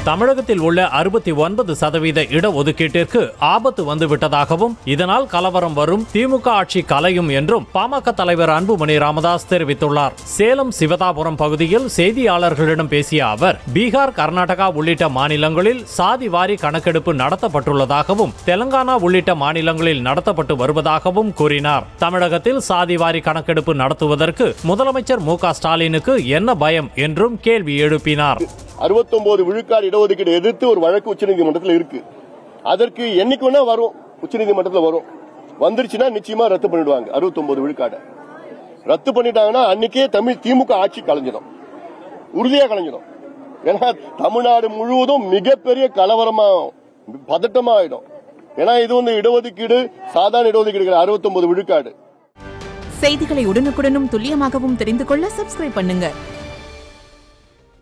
தமிழகத்தில் உள்ள அறுபத்தி ஒன்பது சதவீத இடஒதுக்கீட்டிற்கு ஆபத்து வந்துவிட்டதாகவும் இதனால் கலவரம் வரும் திமுக ஆட்சி கலையும் என்றும் பாமக தலைவர் அன்புமணி ராமதாஸ் தெரிவித்துள்ளார் சேலம் சிவதாபுரம் பகுதியில் செய்தியாளர்களிடம் பேசிய அவர் பீகார் கர்நாடகா உள்ளிட்ட மாநிலங்களில் சாதி வாரி கணக்கெடுப்பு நடத்தப்பட்டுள்ளதாகவும் தெலங்கானா உள்ளிட்ட மாநிலங்களில் நடத்தப்பட்டு வருவதாகவும் கூறினார் தமிழகத்தில் சாதி வாரி கணக்கெடுப்பு நடத்துவதற்கு முதலமைச்சர் மு க ஸ்டாலினுக்கு என்ன பயம் என்றும் கேள்வி எழுப்பினார் 69 விழுக்காடு இடஒதுக்கீடு எதிர்த்து ஒரு வழக்கு உச்சநீதிமன்றத்தில் இருக்கு அதற்கு என்னைக்கு வேணா வரும் உச்சநீதிமன்றத்தில் வரும் வந்துருச்சுன்னா நிச்சயமா ரத்து பண்ணிடுவாங்க 69 விழுக்காடு ரத்து பண்ணிட்டாங்கன்னா அன்னைக்கே தமிழ் திமுக ஆட்சி கலைஞ்சிடும் உறுதியா கலைஞ்சிடும் ஏன்னா தமிழ்நாடு முழுவதும் மிகப்பெரிய கலவரமா பதட்டமா ஆயிடும் ஏன்னா இது வந்து இடஒதுக்கீடு சாதாரண இடஒதுக்கீடு கிடையாது, 69 விழுக்காடு செய்திகளை உடனுக்குடனும் துல்லியமாகவும் தெரிந்து கொள்ள சப்ஸ்கிரைப் பண்ணுங்க